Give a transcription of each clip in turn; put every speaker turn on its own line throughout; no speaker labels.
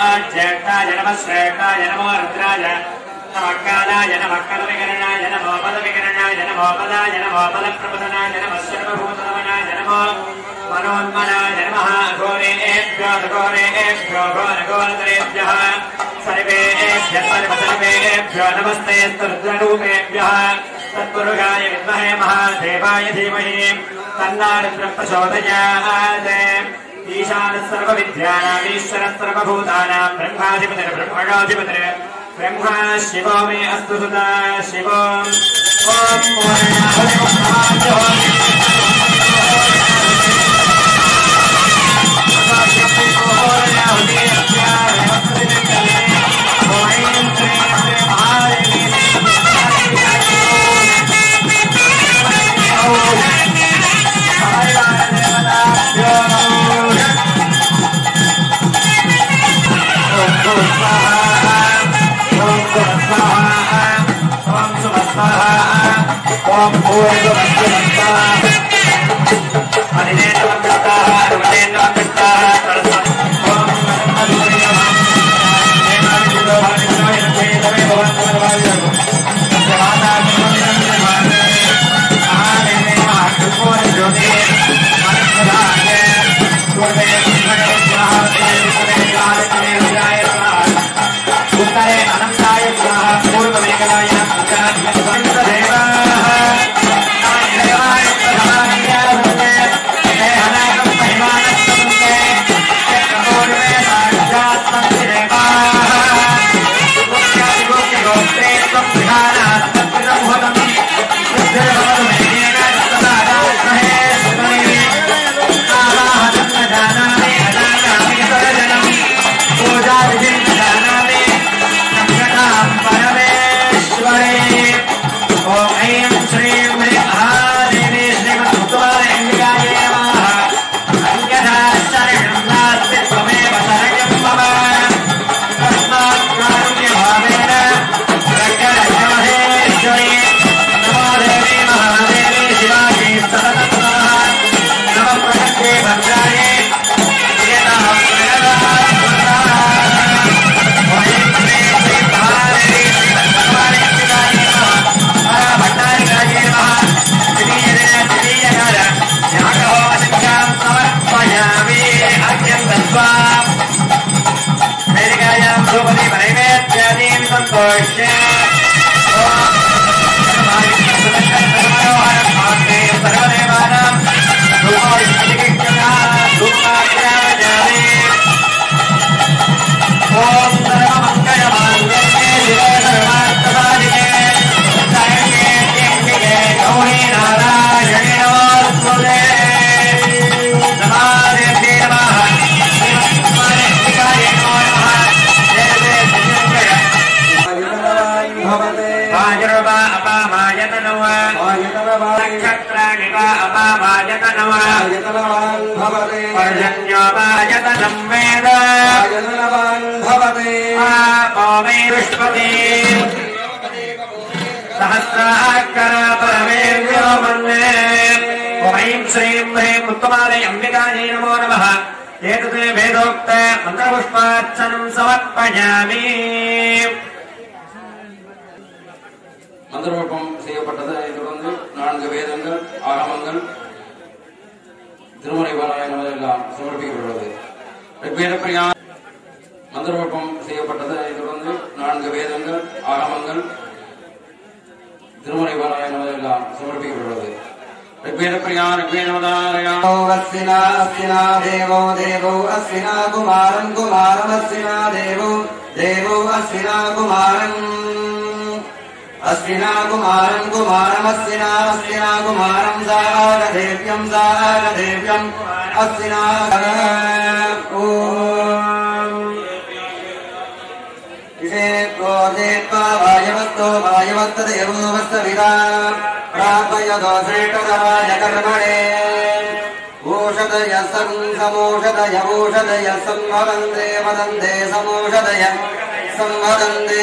ज्येष्ठाय नमः श्रेष्ठाय नमो रुद्राय नमः कालाय नमः कलविकरणाय नमो पदविकरणाय नमो पदाय नमो पदप्रबोधनाय नमः सर्वभूतनमनाय नमो मनोन्मनाय नमः घोरेभ्यो घोरेभ्यो घोरघोरतरेभ्यः सर्वेभ्यः सर्वसर्वेभ्यो नमस्ते रुद्ररूपेभ्यः तत्पुरुषाय विद्महे महादेवाय धीमहि तन्नारुद्रः प्रचोदयात् ईशानः सर्वविद्यानामीश्वरः सर्वभूतानां ब्रह्माधिपतिर्ब्रह्मणाधिपतिर् ब्रह्मा शिवो मे अस्तु सुता शिवो ॐ ஓம் उत्तरे अनन्ताय स्वाहा पूर्वमेकलाय पूजा विधि जानामि परमेश्वरे ॐ ऐं श्रीं ह्रीं महादेवी श्रीमद्भुतवारङ्गिकायै नमः अन्यथा शरणं नास्ति त्वमेव शरणं मम तस्मात् कारुण्यभावेन रक्षरक्षमहेश्वरी नमो देवी महादेवी शिवाजी सततं नमः नमः प्रकृते भद्रायै प्रियतां सर्वदेवानां ओम सर्वमंगल मांगल्ये शिवे सर्वार्थसाधिके शरण्ये त्र्यम्बिके गौरी नारायणे नमोस्तुते नमादेव्ये नमः श्रीमत्कुमारेश्वराय नमो नमः जय जय श्रीशङ्कर वायुर्वा अपामायत नव नक्षत्राणि वा अपामायत नव पर्जन्यो वायतनं वेद आपो मे बृहस्पति सहस्राकर परमेभ्यो मन्ये ॐ श्रीं ह्रीं उत्तमालय अम्बिकायै नमो नमः एतत् वेदोक्त मन्त्रपुष्पार्चनं समर्पयामि
மந்திரவப்பம் செய்யப்பட்டது அதைத் தொடர்ந்து நான்கு வேதங்கள் ஆகமங்கள் திருமுறை பாராயணம் எல்லாம் சமர்ப்பிக்கப்பட்டுள்ளது ரிக்வேத பிரியா மந்திரவப்பம் செய்யப்பட்டது அதைத் தொடர்ந்து நான்கு வேதங்கள் ஆகமங்கள் திருமுறை பாராயணம் எல்லாம் சமர்ப்பிக்கப்பட்டுள்ளது ரிக்வேத பிரியா ரிக்வேதவதாரயா
अस्विना अस्विना देवो देवो अस्विना कुमारम् कुमारमस्विना देवो देवो अस्विना कुमारम् अस्विना कुमारम् कुमारमस्विना अस्विना कुमारम् सागदेव्यम् सागदेव्यम् अस्विना विषेत्वोदेत्वा वायवस्तो वायवत्तदेवो वस्तविदा प्रापयतो श्रेष्ठतराय कर्मणे ओषधय सं समोषधय ओषधय संवदन्ते वदन्ते समोषधय संवदन्ते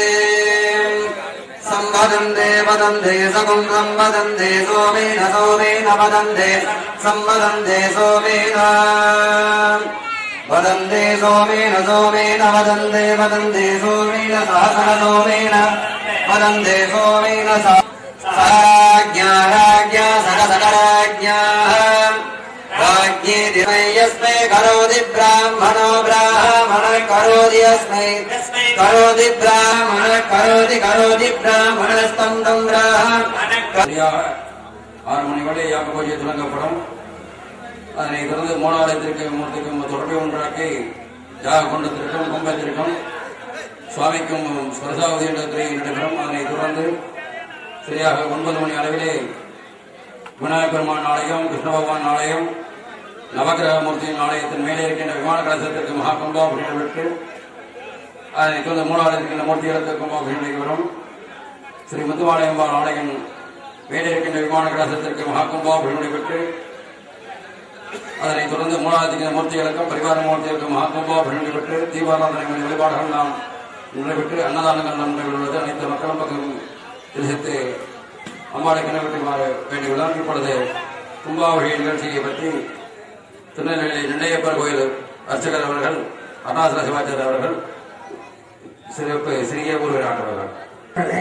संवदन्ते वदन्ते सकुं संवदन्ते सोमेन सोमेन वदन्ते संवदन्ते सोमेन वदन्ते सोमेन सोमेन वदन्ते वदन्ते सोमेन सहसर सोमेन वदन्ते सोमेन साज्ञा राज्ञा सकसकराज्ञाः राज्ञे दिवै यस्मै करोति ब्राह्मणो ब्राह्मणः करोति यस्मै करोति ब्राह्मणः करोति करोति ब्राह्मणस्तं तं ब्राह्मण
சரியாக ஆறு மணி வரை யாக பூஜை தொடங்கப்படும் அதனை தொடர்ந்து மூலாலயத்திற்கு மூர்த்திக்கும் தொடர்பை ஒன்றாக்கி யாக குண்டத்திற்கும் கும்பத்திற்கும் சுவாமிக்கும் ஸ்வரசாவதி என்ற துறை நடைபெறும் அதனை தொடர்ந்து சரியாக ஒன்பது மணி அளவிலே விநாயகப் பெருமான் ஆலயம் கிருஷ்ண பகவான் ஆலயம் நவகிரக மூர்த்தியின் ஆலயத்தின் மேலே இருக்கின்ற விமான கலசத்திற்கு மகா கும்பாபிஷேகம் விட்டு அதனை தொடர்ந்து மூலாலயத்திற்கு இந்த மூர்த்திகளுக்கு கும்பாபிஷேகம் நடைபெறும் ஸ்ரீ முத்துமாலயம்பாள் ஆலயம் மேலே இருக்கின்ற விமான கலாசத்திற்கு மகா கும்பாபிஷேகம் நடைபெற்று அதனைத் தொடர்ந்து மூலாலயத்திற்கு மூர்த்திகளுக்கும் பரிவார மூர்த்திகளுக்கும் மகா கும்பாபிஷேகம் நடைபெற்று தீபாராதனை வழிபாடுகள் நாம் நடைபெற்று அன்னதானங்கள் நாம் நடைபெறுவது அனைத்து மக்களும் பக்கம் தெரிவித்து அம்பாளுக்கு நடைபெற்றுமாறு வேண்டியுள்ளார் இப்பொழுது கும்பாபிஷேக நிகழ்ச்சியை பற்றி திருநெல்வேலி நெண்டையப்பர் கோயில் அர்ச்சகர் அவர்கள் அருணாசல சிவாச்சாரியர் அவர்கள் சிறப்பு சிறிய ஊர்வரை ஆற்றுவார்கள்
மக்களே,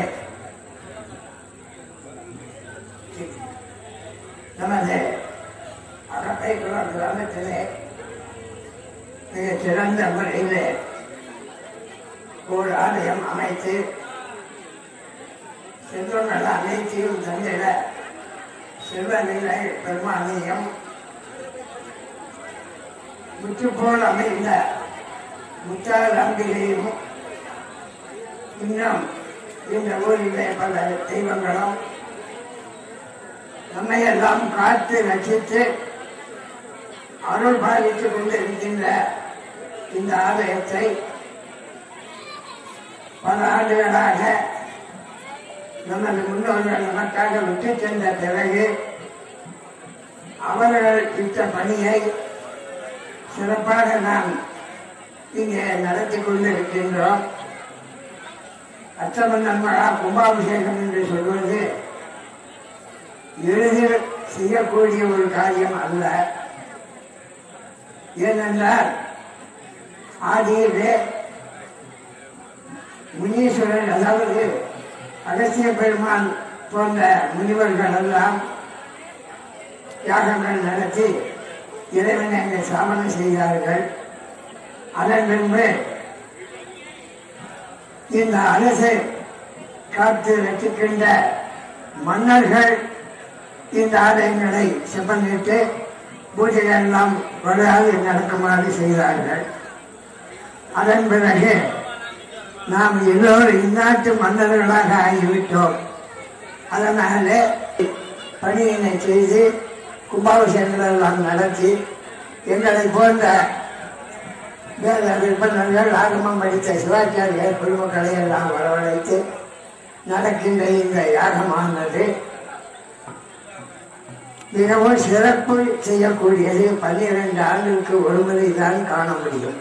நமது அகப்பைக்குளம் கிராமத்திலே மிக சிறந்த முறையிலே ஒரு ஆலயம் அமைத்து செல்வங்கள் அனைத்தையும் தந்திட செல்வநிலை பெருமானியம் முற்றுப்போல் அமைந்த முத்தாள் அம்பிகையும் இன்னும் இந்த ஊரிலே பல தெய்வங்களும் நம்மை எல்லாம் காத்து ரசித்து அருள் பாலித்துக் கொண்டிருக்கின்ற இந்த ஆலயத்தை பல ஆண்டுகளாக நமது முன்னோர்கள் நமக்காக விட்டு சென்ற பிறகு அவர்கள் இட்ட பணியை சிறப்பாக நாம் இங்கே நடத்தி கொண்டிருக்கின்றோம் அச்சமன்னன்மழா கும்பாபிஷேகம் என்று சொல்வது எளிதில் செய்யக்கூடிய ஒரு காரியம் அல்ல ஏனென்றால் ஆதியிலே முனீஸ்வரன் அதாவது அகசிய பெருமான் போன்ற முனிவர்கள் எல்லாம் யாகங்கள் நடத்தி இறைவனை அங்கே சாமனம் செய்தார்கள் அதன் பின்பு இந்த அரசை காத்து ரசிக்கின்ற மன்னர்கள் இந்த ஆலயங்களை செப்பனிட்டு பூஜைகள் எல்லாம் வராது நடக்குமாறு செய்தார்கள் அதன் பிறகு நாம் எல்லோரும் இந்நாட்டு மன்னர்களாக ஆகிவிட்டோம் அதனாலே பணியினை செய்து கும்பாபிஷேகங்கள் எல்லாம் நடத்தி எங்களை போன்ற வேத விற்பனர்கள் ஆகமம் படித்த சிவாச்சாரியர் குழுமக்களை எல்லாம் வரவழைத்து நடக்கின்ற இந்த யாகமானது மிகவும் சிறப்பு செய்யக்கூடியது பன்னிரண்டு ஆண்டுக்கு ஒரு முறை தான் காண முடியும்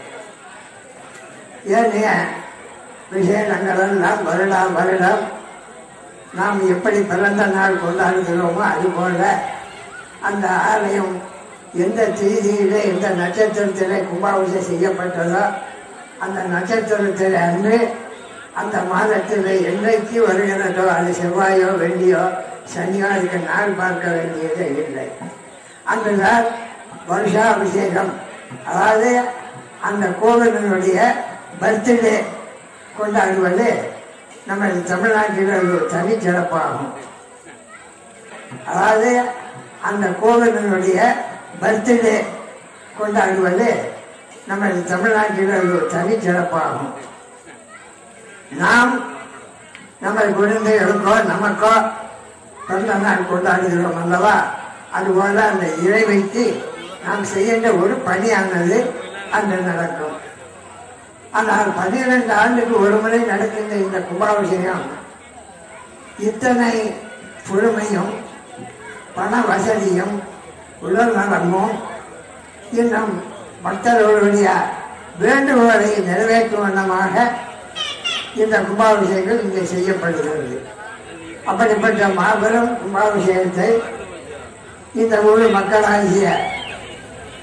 ஏனைய விஷயங்கள் எல்லாம் வருடம் வருடம் நாம் எப்படி பிறந்த நாள் கொண்டாடுகிறோமோ அதுபோல அந்த ஆலயம் எந்த தேதியிலே எந்த நட்சத்திரத்திலே கும்பாபிஷேகம் செய்யப்பட்டதோ அந்த நட்சத்திரத்தில் அன்று அந்த மாதத்தில் என்றைக்கு வருகிறதோ அது செவ்வாயோ வெள்ளியோ சனியோ அதுக்கு நாள் பார்க்க வேண்டியது இல்லை அன்றுதான் வருஷாபிஷேகம் அதாவது அந்த கோவிலினுடைய பர்த்டே கொண்டாடுவது நமது தமிழ்நாட்டில் ஒரு தனிச்சிறப்பாகும் அதாவது அந்த கோவிலினுடைய பர்த்டே கொண்டாடுவது நமது தமிழ்நாட்டில் ஒரு தனிச்சிறப்பாகும் நாம் நமது குழந்தைகளுக்கோ நமக்கோ பிறந்த நாள் கொண்டாடுகிறோம் அல்லவா அதுபோல அந்த இறைவைக்கு நாம் செய்கின்ற ஒரு பணியானது அன்று நடக்கும் ஆனால் பன்னிரண்டு ஆண்டுக்கு ஒரு முறை நடக்கின்ற இந்த கும்பாபிஷேகம் இத்தனை பொறுமையும் பண வசதியும் உடல் நலமும் இன்னும் பக்தர்களுடைய வேண்டுகோளை நிறைவேற்றும் வண்ணமாக இந்த கும்பாபிஷேகம் இங்கே செய்யப்படுகிறது அப்படிப்பட்ட மாபெரும் கும்பாபிஷேகத்தை இந்த ஊர் மக்களாகிய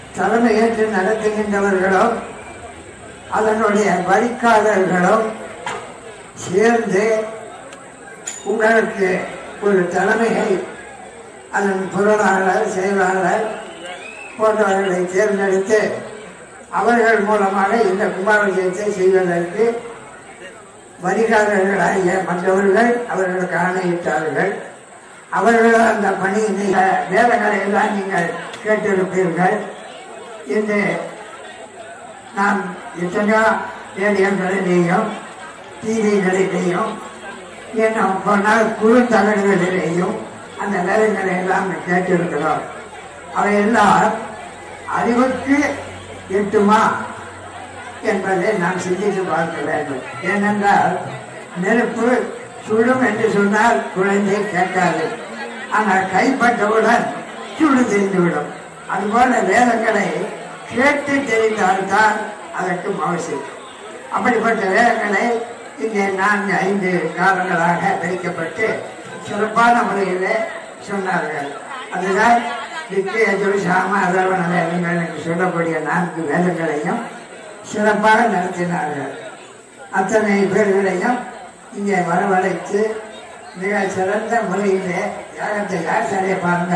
தலைமையேற்று நடத்துகின்றவர்களும் அதனுடைய வழிகாரர்களும் சேர்ந்து உங்களுக்கு ஒரு தலைமையை அதன் பொருளாளர் செயலாளர் போன்றவர்களை தேர்ந்தெடுத்து அவர்கள் மூலமாக இந்த கும்பாபிஷேகத்தை செய்வதற்கு வரிகாரர்களாகிய மற்றவர்கள் அவர்களுக்கு ஆணையிட்டார்கள் அவர்கள் அந்த பணியினை வேலைகளை எல்லாம் நீங்கள் கேட்டிருப்பீர்கள் இன்று நாம் எத்தனையோ ரேடியோகளிலேயும் டிவிகளிலேயும் இன்னும் போனால் குறுந்தகடுகளிலேயும் அந்த வேலைகளை எல்லாம் கேட்டிருக்கிறோம் அவையெல்லாம் அறிவுக்கு எட்டுமா என்பதை நாம் சிந்தித்து பார்க்க வேண்டும் ஏனென்றால் நெருப்பு சுடும் என்று சொன்னால் குழந்தை கேட்காது ஆனால் கைப்பட்டவுடன் சுடு தெரிந்துவிடும் அதுபோல வேதங்களை கேட்டு தெரிந்தால்தான் அதற்கு அவசியம் அப்படிப்பட்ட வேதங்களை இங்கே நான்கு ஐந்து காலங்களாக வைக்கப்பட்டு சிறப்பான முறையில் சொன்னார்கள் அதுதான் விக்கு எதிர் சாம அதர்வன வேதங்கள் என்று சொல்லக்கூடிய நான்கு வேதங்களையும் சிறப்பாக நடத்தினார்கள் அத்தனை பேர்களையும் இங்கே வரவழைத்து மிக சிறந்த முறையிலே யாகத்தை யார் சரியை பாருங்க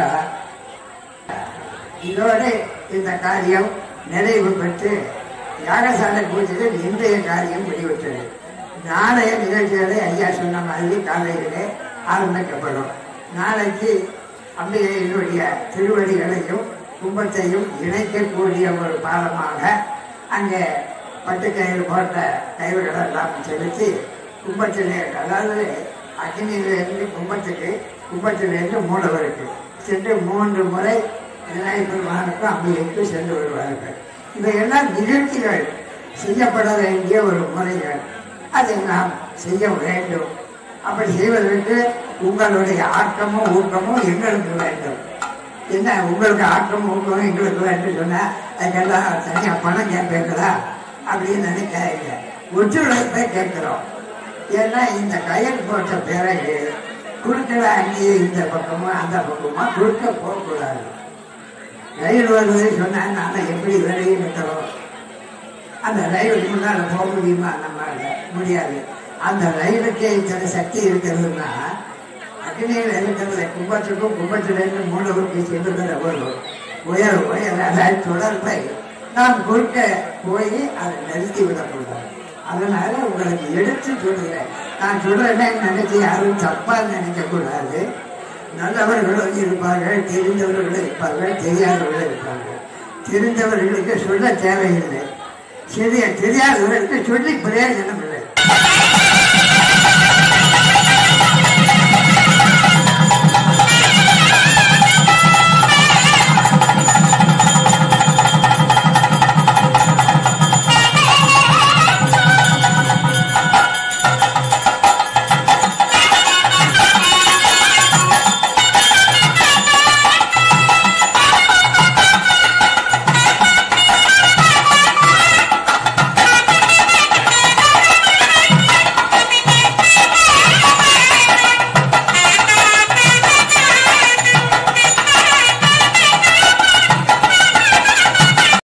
இதோடு இந்த காரியம் நிறைவு பெற்று யாகசாலை பூஜையில் இன்றைய காரியம் முடிவுற்றது நாளைய நிகழ்ச்சிகளை ஐயா சொன்ன மாதிரி காலையிலே ஆரம்பிக்கப்படும் நாளைக்கு அம்பிகையினுடைய திருவடிகளையும் கும்பத்தையும் இணைக்கக்கூடிய ஒரு பாலமாக அங்கே பட்டுக்கயிறு போட்ட கயிறுகள் எல்லாம் செலுத்தி கும்பத்திலே அதாவது அக்னியிலிருந்து கும்பத்துக்கு கும்பத்திலிருந்து மூலவருக்கு சென்று மூன்று முறை விநாயகர் பெருமானுக்கும் அம்பிகைக்கும் சென்று வருவார்கள் இவையெல்லாம் நிகழ்ச்சிகள் செய்யப்பட வேண்டிய ஒரு முறைகள் அதை நாம் செய்ய வேண்டும் அப்படி செய்வதற்கு உங்களுடைய ஆக்கமும் ஊக்கமும் எங்களுக்கு வேண்டும் என்ன உங்களுக்கு ஆக்கம் ஊக்கம் எங்களுக்கு வேண்டும் சொன்னா அதுக்கெல்லாம் தனியா பணம் கேட்பீங்களா அப்படின்னு நினைக்காதீங்க ஒத்துழைப்பை கேட்கிறோம் ஏன்னா இந்த கயல் போட்ட பிறகு குறுக்கில் அங்கேயே இந்த பக்கமா அந்த பக்கமா குறுக்க போகக்கூடாது ரயில் வருவதை சொன்னா நாம எப்படி விலையை நிற்கிறோம் அந்த ரயிலுக்கு முன்னால போக முடியுமா நம்மளால முடியாது அந்த ரயிலுக்கே இத்தனை சக்தி இருக்கிறதுனா அக்னியில் இருக்கிறத கும்பத்துக்கும் கும்பத்திலிருந்து மூலவருக்கு செல்லுகிற ஒரு உயர் உயர் அதாவது தொடர்பை நாம் குறுக்க போய் அதை நிறுத்தி விடக்கூடாது அதனால உங்களுக்கு எடுத்து சொல்லுகிறேன் நான் சொல்றேன்னு நினைச்சு யாரும் தப்பா நினைக்க கூடாது நல்லவர்களும் இருப்பார்கள் தெரிந்தவர்களும் இருப்பார்கள் தெரியாதவர்களும் இருப்பார்கள் தெரிந்தவர்களுக்கு சொல்ல தேவையில்லை சரி தெரியாதவர்களுக்கு சொல்லி பிரயோஜனம் இல்லை